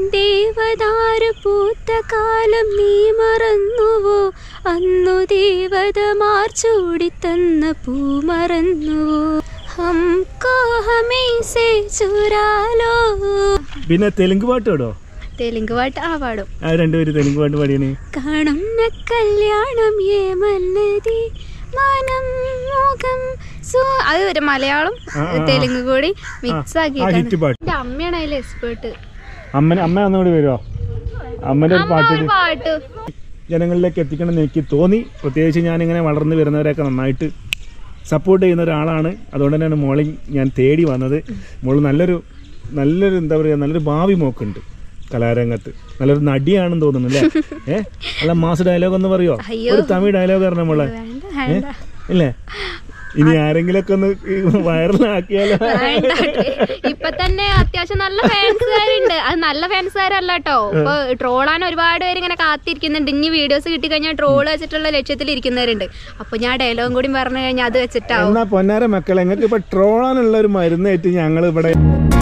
ദേവദാരു പൂത്ത കാലം നീ മറന്നുവോ അന്നു ദേവതമാർ ചൂടിത്തന്ന പൂ മറന്നുവോ ഹംകോ ഹമേ സേ ചുരാലോ പിന്നെ തെലുങ്ക് പാട്ട് കേടോ തെലുങ്ക് പാട്ട് ആ പാടും ആ രണ്ടുപേര് തെലുങ്ക് പാട്ട് പാടിയാണ് കാണുന്ന കല്യാണം ഏമല്ലതി മനം മുഖം സോ അത് ഒരു മലയാളം ആ, ആ, ആ. തെലുങ്ക് കൂടി മിക്സ് ആ ആക്കിയിട്ടാണ് ഹിറ്റ് പാട്ട് എന്റെ അമ്മയാണ് അതിൽ എക്സ്പേർട്ട് അമ്മ അമ്മ ഒന്നുകൂടി വരുമോ അമ്മൻ്റെ ഒരു പാട്ട് ഒരു പാട്ട് ജനങ്ങളിലേക്ക് എത്തിക്കണം എന്ന് എനിക്ക് തോന്നി പ്രത്യേകിച്ച് ഞാനിങ്ങനെ വളർന്നു വരുന്നവരെയൊക്കെ നന്നായിട്ട് സപ്പോർട്ട് ചെയ്യുന്ന ഒരാളാണ് അതുകൊണ്ട് തന്നെയാണ് മോളെ ഞാൻ തേടി വന്നത് മോള് നല്ലൊരു നല്ലൊരു എന്താ പറയുക നല്ലൊരു ഭാവി മോക്കുണ്ട് കലാരംഗത്ത് നല്ലൊരു നടിയാണെന്ന് തോന്നുന്നു അല്ലേ ഏ നല്ല മാസ് ഡയലോഗ് ഒന്ന് പറയോ അയ്യോ. ഒരു തമിഴ് ഡയലോഗ് പറഞ്ഞ മോളെ വേണ്ട ഏ? വേണ്ട ഇല്ലേ ഇനി ആരെങ്കിലൊക്കെ ഒന്ന് വൈറലാക്കിയാലോ വേണ്ട. ഇപ്പൊ തന്നെ അത്യാവശ്യം നല്ല ഫാൻസുകാരുണ്ട് അത് നല്ല ഫാൻസുകാരല്ല കേട്ടോ ഇപ്പൊ ട്രോളാൻ ഒരുപാട് പേര് ഇങ്ങനെ കാത്തിരിക്കുന്നുണ്ട് ഇനി വീഡിയോസ് കിട്ടിക്കഴിഞ്ഞാൽ ട്രോൾ വെച്ചിട്ടുള്ള ലക്ഷ്യത്തിൽ ഇരിക്കുന്നവരുണ്ട് അപ്പൊ ഞാൻ ഡയലോഗും കൂടി പറഞ്ഞു കഴിഞ്ഞാൽ അത് വെച്ചിട്ടാവും എന്നാ പൊന്നാര മക്കളെ നിങ്ങൾക്ക് ഇപ്പൊ ട്രോളാനുള്ള ഒരു മരുന്നായിട്ട് ഞങ്ങൾ ഇവിടെ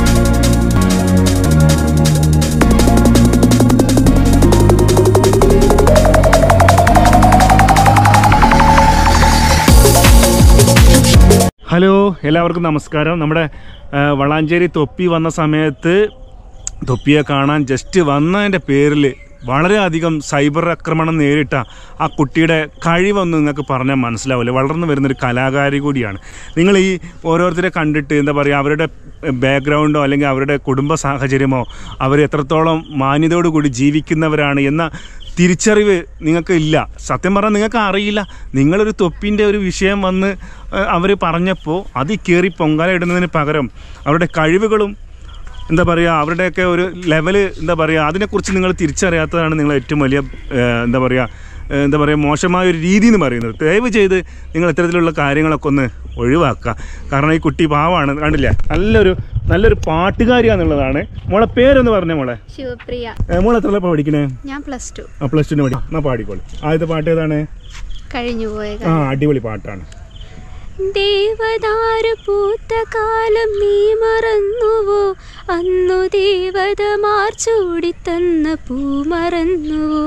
ഹലോ എല്ലാവർക്കും നമസ്കാരം നമ്മുടെ ആ, വളാഞ്ചേരി തൊപ്പി വന്ന സമയത്ത് തൊപ്പിയെ കാണാൻ ജസ്റ്റ് വന്നതിൻ്റെ പേരിൽ വളരെയധികം സൈബർ ആക്രമണം നേരിട്ട ആ കുട്ടിയുടെ കഴിവൊന്നും നിങ്ങൾക്ക് പറഞ്ഞാൽ മനസ്സിലാവില്ല വളർന്നു വരുന്നൊരു കലാകാരി കൂടിയാണ് നിങ്ങൾ ഈ ഓരോരുത്തരെ കണ്ടിട്ട് എന്താ പറയുക അവരുടെ ബാക്ക്ഗ്രൗണ്ടോ അല്ലെങ്കിൽ അവരുടെ കുടുംബ സാഹചര്യമോ അവർ എത്രത്തോളം മാന്യതയോടുകൂടി ജീവിക്കുന്നവരാണ് എന്ന തിരിച്ചറിവ് നിങ്ങൾക്ക് ഇല്ല സത്യം പറഞ്ഞാൽ നിങ്ങൾക്ക് അറിയില്ല നിങ്ങളൊരു തൊപ്പിൻ്റെ ഒരു വിഷയം വന്ന് അവർ പറഞ്ഞപ്പോൾ അതിൽ കയറി പൊങ്കാല ഇടുന്നതിന് പകരം അവരുടെ കഴിവുകളും എന്താ പറയുക അവരുടെയൊക്കെ ഒരു ലെവല് എന്താ പറയുക അതിനെക്കുറിച്ച് നിങ്ങൾ തിരിച്ചറിയാത്തതാണ് നിങ്ങൾ ഏറ്റവും വലിയ ഏഹ്, എന്താ പറയുക ഏഹ്, എന്താ പറയുക മോശമായ ഒരു രീതി എന്ന് പറയുന്നത് ദയവ് ചെയ്ത് നിങ്ങൾ ഇത്തരത്തിലുള്ള കാര്യങ്ങളൊക്കെ ഒന്ന് ഒഴിവാക്കുക കാരണം ഈ കുട്ടി പാവാണ് കണ്ടില്ലേ നല്ലൊരു നല്ലൊരു പാട്ടുകാരിയാന്നുള്ളതാണ് മോളെ പേരൊന്ന് പറഞ്ഞേ മോളെ ശിവപ്രിയ ഏഹ്, മോളെ എത്ര പഠിക്കണേ ഞാൻ പ്ലസ് ടു ആ പ്ലസ് ടുന് പഠി എന്നാ പാടിക്കോളൂ ആദ്യത്തെ പാട്ട് ഏതാണ് കഴിഞ്ഞു പോയ ആ അടിപൊളി പാട്ടാണ് ദേവദാരു പൂത്ത കാലം നീ മറന്നുവോ അന്നു ദേവതമാർ ചൂടിത്തന്ന പൂ മറന്നുവോ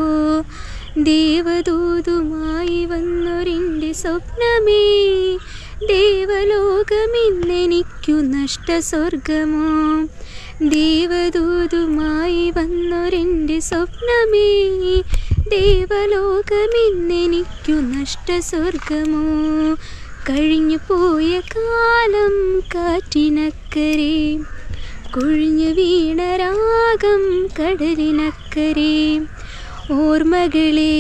ദേവദൂതുമായി വന്നൊരിൻ്റെ സ്വപ്നമേ ദേവലോകമിന്നെനിക്കു നഷ്ടസ്വർഗമോ ദേവദൂതുമായി വന്നൊരെൻ്റെ സ്വപ്നമേ ദേവലോകമിന്നെനിക്കു നഷ്ടസ്വർഗമോ കഴിഞ്ഞു പോയ കാലം കാറ്റിനക്കരെ കൊഴിഞ്ഞു വീണ രാഗം കടലിനക്കരെ ഓർമ്മകളെ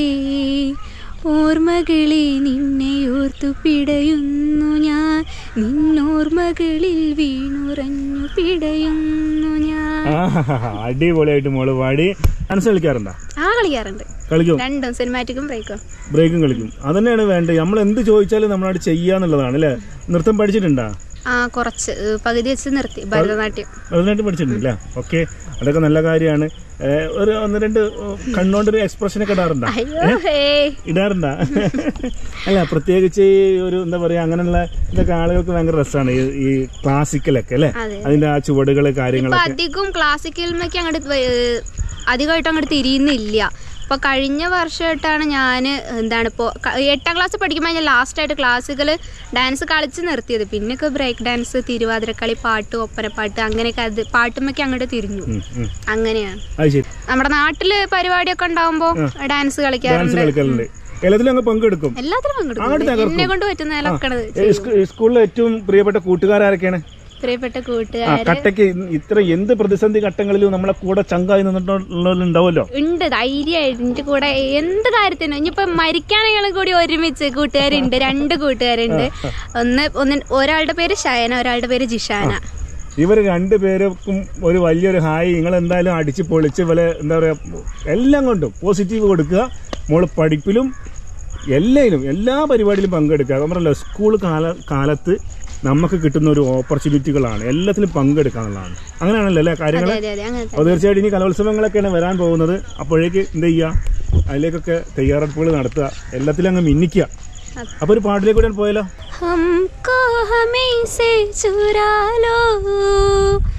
ഓർമ്മകളെ നിന്നെ ഓർത്തു പിടയുന്നു ഞാൻ നിന്നോർമ്മകളിൽ വീണുറഞ്ഞു പിടയുന്നു ഞാൻ ആഹാഹാ, അടിപൊളിയായിട്ട് മോള് പാടി ഡാൻസ് കളിക്കാറുണ്ടോ ആ കളിക്കാറുണ്ട് കളിക്കും രണ്ടും സിനിമാറ്റിക്കും ബ്രേക്കും ബ്രേക്കും കളിക്കും അതന്നെയാണ് വേണ്ടത് നമ്മൾ എന്ത് ചോദിച്ചാലും നമ്മളവിടെ ചെയ്യാന്നുള്ളതാണ് അല്ലേ നൃത്തം പഠിച്ചിട്ടുണ്ടോ ആ കുറച്ച് ഏഹ് പകുതി വെച്ച് നിർത്തി ഭരതനാട്യം അതിനായിട്ട് പഠിച്ചിട്ടില്ല ഓക്കെ അതൊക്കെ നല്ല കാര്യമാണ് ഏഹ്, ഒരു ഒന്ന് രണ്ട് കണ്ണോണ്ടൊരു എക്സ്പ്രഷൻ ഒക്കെ ഇടാറുണ്ടോ അയ്യോ ഹേ ഇടാറുണ്ടാ അല്ല പ്രത്യേകിച്ച് ഈ ഒരു എന്താ പറയാ അങ്ങനെയുള്ള ഇതൊക്കെ ആളുകൾക്ക് ഭയങ്കര രസമാണ് ഈ ക്ലാസിക്കലൊക്കെ അല്ലേ അതെ. അതിന്റെ ആ ചുവടുകള് ഇപ്പൊ കാര്യങ്ങളൊക്കെ അധികം ക്ലാസിക്കലിലേക്ക് അങ്ങോട്ട് അധികമായിട്ട് അങ്ങോട്ട് തിരിയുന്നില്ല ഇപ്പൊ കഴിഞ്ഞ വർഷമായിട്ടാണ് ഞാൻ എന്താണ് ഇപ്പോൾ എട്ടാം ക്ലാസ് പഠിക്കുമ്പോൾ ഞാൻ ലാസ്റ്റ് ആയിട്ട് ക്ലാസ്സുകൾ ഡാൻസ് കളിച്ച് നിർത്തിയത് പിന്നൊക്കെ ബ്രേക്ക് ഡാൻസ് തിരുവാതിരക്കളി പാട്ട് ഒപ്പനപ്പാട്ട് അങ്ങനെയൊക്കെ അത് പാട്ടുമ്മയ്ക്ക് അങ്ങോട്ട് തിരിഞ്ഞു ഉം, ഉം. അങ്ങനെയാണ് അത് ശരി നമ്മുടെ നാട്ടില് പരിപാടിയൊക്കെ ഉണ്ടാവുമ്പോൾ ഡാൻസ് ഡാൻസ് കളിക്കാറുണ്ട് കളിക്കലുണ്ട് എല്ലാത്തിലും അങ്ങ് പങ്കെടുക്കും എല്ലാത്തിലും അങ്ങോട്ട് പങ്കെടുക്കും തകർക്കും. എന്നെ കൊണ്ട് പറ്റുന്ന നിലക്കണത് ഏ, സ്കൂ- സ്കൂളിലെ ഏറ്റവും പ്രിയപ്പെട്ട കൂട്ടുകാരൊക്കെയാണ് പ്രിയപ്പെട്ട ആ കൂട്ടുകാർ കട്ടയ്ക്ക് ഇത്ര എന്ത് പ്രതിസന്ധി ഘട്ടങ്ങളിലും നമ്മളെ കൂടെ ചങ്കായി നിന്നിട്ടുള്ളവരുണ്ടാവല്ലോ ഉണ്ട് ധൈര്യമായിട്ട് എൻ്റെ കൂടെ എന്ത് കാര്യത്തിനും ഇനിയിപ്പോ മരിക്കാണെങ്കിലും കൂടി ഒരുമിച്ച് കൂട്ടുകാരുണ്ട് രണ്ട് കൂട്ടുകാരുണ്ട് ഒന്ന് ഒന്ന് ഒരാളുടെ പേര് ഷയന ഒരാളുടെ പേര് ജിഷാന ഇവർ രണ്ടുപേർക്കും ഒരു വലിയൊരു ഹായ് നിങ്ങൾ എന്തായാലും അടിച്ച് പൊളിച്ച് പോലെ എന്താ പറയാ എല്ലാം കൊണ്ടും പോസിറ്റീവ് കൊടുക്കുക മോള് പഠിപ്പിലും എല്ലായിലും എല്ലാ പരിപാടിയിലും പങ്കെടുക്കുക നമ്മളല്ലോ സ്കൂൾ കാല കാലത്ത് നമുക്ക് കിട്ടുന്ന ഒരു ഓപ്പർച്യൂണിറ്റികളാണ് എല്ലാത്തിലും പങ്കെടുക്കുക എന്നുള്ളതാണ് അങ്ങനെയാണല്ലോ അല്ലേ കാര്യങ്ങൾ അതെ അതെ അതെ അങ്ങനെ അപ്പോൾ തീർച്ചയായിട്ടും ഇനി കലോത്സവങ്ങളൊക്കെയാണ് വരാൻ പോകുന്നത് അപ്പോഴേക്ക് എന്ത് ചെയ്യുക അതിലേക്കൊക്കെ തയ്യാറെടുപ്പുകൾ നടത്തുക എല്ലാത്തിലും അങ്ങ് മിന്നിക്കുക അതെ. അപ്പോൾ ഒരു പാട്ടിലേക്ക് കൂടെ പോയാലോ हमको हमें से चुरा लो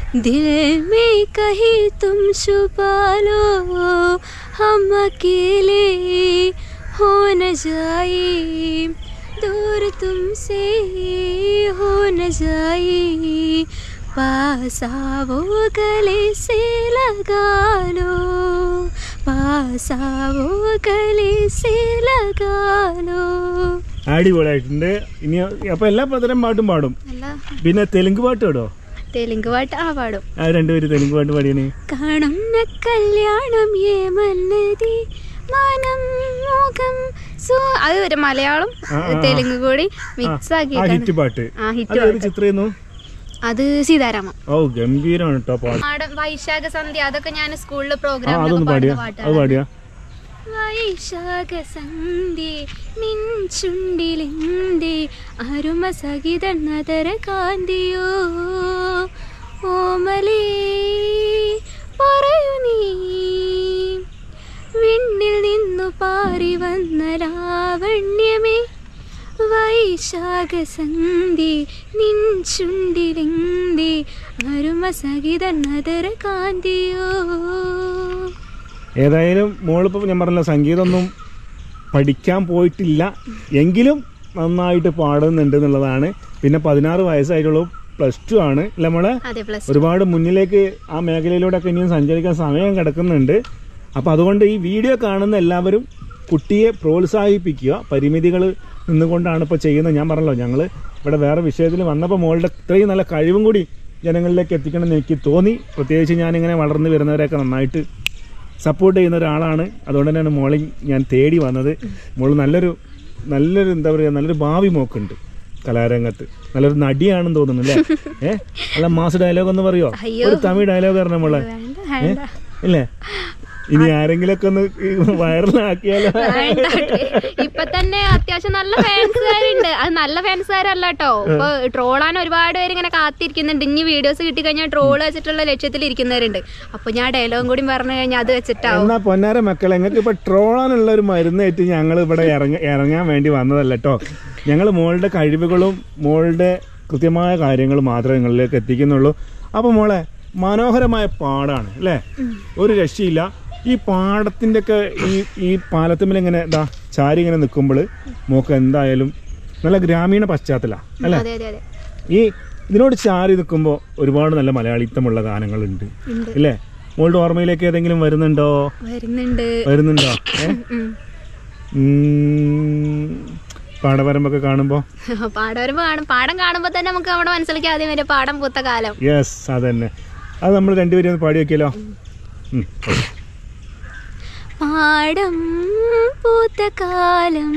दिल में कहीं तुम छुपा लो हम अकेले हो न जाए दूर तुमसे हो न जाए पास आओ गले से लगा लो पास आओ गले से लगा लो അടിപൊളിയായിട്ടുണ്ട് ഇനി അപ്പൊ എല്ലാ പതരം പാട്ടും പാടും അല്ല പിന്നെ തെലുങ്ക് പാട്ട് കേടോ തെലുങ്ക് പാട്ട് ആ പാടും ആ രണ്ടുപേര് തെലുങ്ക് പാട്ട് പാടിയണേ കാണുന്ന കല്യാണം ഏമല്ലതി മനം മുഖം സോ അത് ഒരു മലയാളം ആ, ആ. തെലുങ്ക് കൂടി മിക്സ് ആ ഹിറ്റ് ആക്കി പാട്ട് ആ ഹിറ്റ് അതൊരു പാട്ട് ചിത്രമായിരുന്നു അത് സീതാരാമം ഓ ഗംഭീരമാണ് കേട്ടോ പാട്ട് മാഡം വൈശാഖ സന്ധ്യ അതൊക്കെ ഞാൻ സ്കൂളിൽ ആ പ്രോഗ്രാമിലൊക്കെ അതൊന്ന് പാടിയ പാടുന്ന അത് പാട്ടാണ് പാടിയ വൈശാഖ സന്ധ്യ നിൻ ചുണ്ടിലെന്തേ അരുമ സഹിത നദര കാന്തിയോ ഓമലേ പറയൂ നീ വിണ്ണിൽ നിന്നു പാറി വന്ന ലാവണ്യമേ വൈശാഖ സന്ധ്യ നിൻ ചുണ്ടിലെന്തേ അരുമ സഹിത നദര കാന്തിയോ ഏതായാലും മോളിപ്പോൾ ഞാൻ പറഞ്ഞല്ലോ സംഗീതമൊന്നും പഠിക്കാൻ പോയിട്ടില്ല എങ്കിലും നന്നായിട്ട് പാടുന്നുണ്ട് എന്നുള്ളതാണ് പിന്നെ പതിനാറ് വയസ്സായിട്ടുള്ളൂ പ്ലസ് ടു ആണ് അല്ല നമ്മളെ അതെ പ്ലസ് ഒരുപാട് മുന്നിലേക്ക് ആ മേഖലയിലൂടെ ഒക്കെ ഇനിയും സഞ്ചരിക്കാൻ സമയം കിടക്കുന്നുണ്ട് അപ്പോൾ അതുകൊണ്ട് ഈ വീഡിയോ കാണുന്ന എല്ലാവരും കുട്ടിയെ പ്രോത്സാഹിപ്പിക്കുക പരിമിതികൾ നിന്നുകൊണ്ടാണ് ഇപ്പോൾ ചെയ്യുന്നത് ഞാൻ പറഞ്ഞല്ലോ ഞങ്ങൾ ഇവിടെ വേറെ വിഷയത്തിൽ വന്നപ്പോൾ മോളുടെ ഇത്രയും നല്ല കഴിവും കൂടി ജനങ്ങളിലേക്ക് എത്തിക്കണമെന്ന് എനിക്ക് തോന്നി പ്രത്യേകിച്ച് ഞാനിങ്ങനെ വളർന്നു വരുന്നവരെയൊക്കെ നന്നായിട്ട് സപ്പോർട്ട് ചെയ്യുന്ന ഒരാളാണ് അതുകൊണ്ട് തന്നെയാണ് മോളെ ഞാൻ തേടി വന്നത് മോള് നല്ലൊരു നല്ലൊരു എന്താ പറയുക നല്ലൊരു ഭാവി മോക്കുണ്ട് കലാരംഗത്ത് നല്ലൊരു നടിയാണെന്ന് തോന്നുന്നു അല്ലേ ഏഹ് നല്ല മാസ് ഡയലോഗ് ഒന്ന് പറയോ അയ്യോ. ഒരു തമിഴ് ഡയലോഗ് പറഞ്ഞ മോളെ വേണ്ട ഏ? വേണ്ട ഇല്ലേ ഇനി ആരെങ്കിലൊക്കെ ഒന്ന് വൈറലാക്കിയാലോ വേണ്ട. ഇപ്പൊ തന്നെ അത്യാവശ്യം നല്ല ഫാൻസുകാരുണ്ട് അത് നല്ല ഫാൻസുകാരല്ല കേട്ടോ ഇപ്പൊ ട്രോളാൻ ഒരുപാട് പേര് ഇങ്ങനെ കാത്തിരിക്കുന്നുണ്ട് ഇനി വീഡിയോസ് കിട്ടിക്കഴിഞ്ഞാൽ ട്രോൾ വെച്ചിട്ടുള്ള ലക്ഷ്യത്തിൽ ഇരിക്കുന്നവരുണ്ട് അപ്പൊ ഞാൻ ഡയലോഗും കൂടി പറഞ്ഞു കഴിഞ്ഞാൽ അത് വെച്ചിട്ടാവും എന്നാ പൊന്നാര മക്കളെ ഞങ്ങൾക്ക് ഇപ്പൊ ട്രോളാനുള്ള ഒരു മരുന്നായിട്ട് ഞങ്ങൾ ഇവിടെ ഇറങ്ങ ഇറങ്ങാൻ വേണ്ടി വന്നതല്ല കേട്ടോ ഞങ്ങൾ മോളുടെ കഴിവുകളും മോളുടെ കൃത്യമായ കാര്യങ്ങൾ മാത്രമേ നിങ്ങളിലേക്ക് എത്തിക്കുന്നുള്ളൂ അപ്പൊ മോളെ മനോഹരമായ പാടാണ് അല്ലേ ഒരു രക്ഷയില്ല ഈ പാടത്തിന്റെ ഒക്കെ ഈ ഈ പാലത്തുമ്മിൽ ഇങ്ങനെ ഇതാ ചാരി ഇങ്ങനെ നിൽക്കുമ്പോൾ മോക്ക് എന്തായാലും നല്ല ഗ്രാമീണ പശ്ചാത്തല അല്ലേ അതെ അതെ അതെ ഈ ഇതിനോട് ചാരി നിൽക്കുമ്പോൾ ഒരുപാട് നല്ല മലയാളിത്തമുള്ള ഗാനങ്ങളുണ്ട് ഉണ്ട് ഇല്ലേ മോളുടെ ഓർമ്മയിലേക്ക് ഏതെങ്കിലും വരുന്നുണ്ടോ വരുന്നുണ്ട് വരുന്നുണ്ടോ ഏ? ഉം. ഉം, പാടവരമ്പൊക്കെ കാണുമ്പോൾ പാടം വരുമ്പോ കാണും പാടം കാണുമ്പോ തന്നെ നമുക്ക് നമ്മുടെ മനസ്സിലേക്ക് ആദ്യം വരും പാടം പൂത്ത കാലം യെസ് അതന്നെ അത് നമ്മൾ രണ്ടുപേരും ഒന്ന് പാടി വെക്കിയല്ലോ ഉം, ഓക്കേ. പാടം പൂത്ത കാലം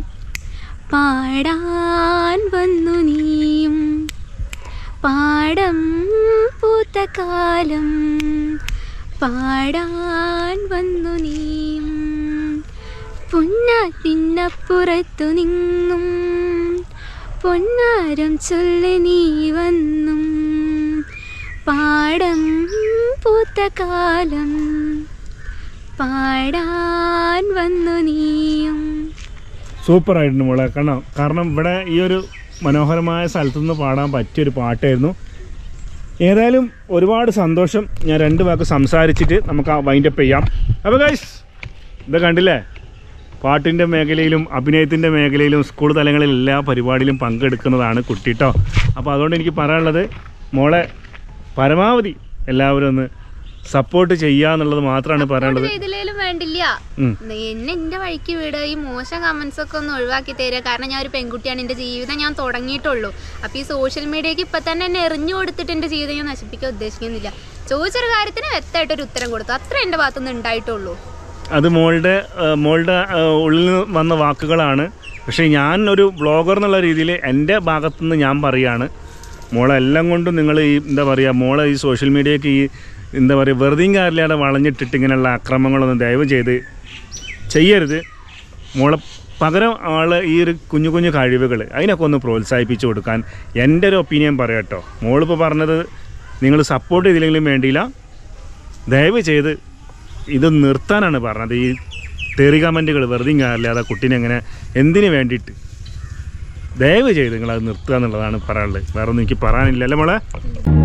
പാടാൻ വന്നു നീയും പാടം പൂത്ത കാലം പാടാൻ വന്നു നീയും പൊന്നാത്തിനപ്പുറത്തു നിന്നും പൊന്നാരം ചൊല്ലി നീ വന്നും പാടം പൂത്ത കാലം പാടാൻ വന്നു നീയും സൂപ്പർ ആയിട്ടുണ്ട് മോളെ കാരണം കാരണം ഇവിടെ ഈ ഒരു മനോഹരമായ സ്ഥലത്തു നിന്ന് പാടാൻ പറ്റിയൊരു പാട്ടായിരുന്നു ഏതായാലും ഒരുപാട് സന്തോഷം ഞാൻ രണ്ട് വാക്ക് സംസാരിച്ചിട്ട് നമുക്ക് ആ വൈൻഡപ്പ് ചെയ്യാം അപ്പോൾ ഗൈസ് ഇത് കണ്ടില്ലേ പാട്ടിൻ്റെ മേഖലയിലും അഭിനയത്തിൻ്റെ മേഖലയിലും സ്കൂൾ തലങ്ങളിൽ എല്ലാ പരിപാടിയിലും പങ്കെടുക്കുന്നതാണ് കുട്ടിട്ടോ അപ്പോൾ അതുകൊണ്ട് എനിക്ക് പറയാനുള്ളത് മോളെ പരമാവധി എല്ലാവരും ഒന്ന് സപ്പോർട്ട് ചെയ്യുക എന്നുള്ളത് മാത്രമാണ് പറയാനുള്ളത് ഇതിലേലും വേണ്ടില്ല ഉം. എന്നെ എന്റെ വഴിക്ക് വിട് ഈ മോശം കമന്റ്സ് ഒക്കെ ഒന്ന് ഒഴിവാക്കി തരിക കാരണം ഞാൻ ഒരു പെൺകുട്ടിയാണ് എന്റെ ജീവിതം ഞാൻ തുടങ്ങിയിട്ടുള്ളൂ അപ്പൊ ഈ സോഷ്യൽ മീഡിയക്ക് ഇപ്പൊ തന്നെ എന്നെ എറിഞ്ഞു കൊടുത്തിട്ട് എന്റെ ജീവിതം ഞാൻ നശിപ്പിക്കാൻ ഉദ്ദേശിക്കുന്നില്ല ചോദിച്ചൊരു കാര്യത്തിന് വ്യക്തമായിട്ടൊരു ഉത്തരം കൊടുത്തു അത്ര എന്റെ ഭാഗത്തുനിന്ന് ഉണ്ടായിട്ടുള്ളൂ അത് മോളുടെ ആ, മോളുടെ ആ, ഉള്ളിൽ നിന്ന് വന്ന വാക്കുകളാണ് പക്ഷേ ഞാൻ ഒരു ബ്ലോഗർ എന്നുള്ള രീതിയിൽ എൻ്റെ ഭാഗത്തുനിന്ന് ഞാൻ പറയുകയാണ് മോളെ എല്ലാം കൊണ്ടും നിങ്ങൾ ഈ എന്താ പറയുക മോളെ ഈ സോഷ്യൽ മീഡിയക്ക് ഈ എന്താ പറയുക വെറുതെയും കാര്യമില്ലാതെ വളഞ്ഞിട്ടിട്ട് ഇങ്ങനെയുള്ള അക്രമങ്ങളൊന്നും ദയവ് ചെയ്ത് ചെയ്യരുത് മോളെ പകരം ആൾ ഈ ഒരു കുഞ്ഞു കുഞ്ഞു കഴിവുകൾ അതിനൊക്കെ ഒന്ന് പ്രോത്സാഹിപ്പിച്ചു കൊടുക്കാൻ എൻ്റെ ഒരു ഒപ്പീനിയൻ പറയാം കേട്ടോ മോളിപ്പോൾ പറഞ്ഞത് നിങ്ങൾ സപ്പോർട്ട് ചെയ്തില്ലെങ്കിലും വേണ്ടിയില്ല ദയവ് ചെയ്ത് ഇത് നിർത്താനാണ് പറഞ്ഞത് ഈ തെറി കമൻറ്റുകൾ വെറുതെ കാര്യമില്ലാതെ കുട്ടീനെ എങ്ങനെ എന്തിനു വേണ്ടിയിട്ട് ദയവ് ചെയ്ത് നിങ്ങളത് നിർത്തുക എന്നുള്ളതാണ് പറയാനുള്ളത് വേറെ ഒന്നും എനിക്ക് പറയാനില്ല അല്ലേ മോളെ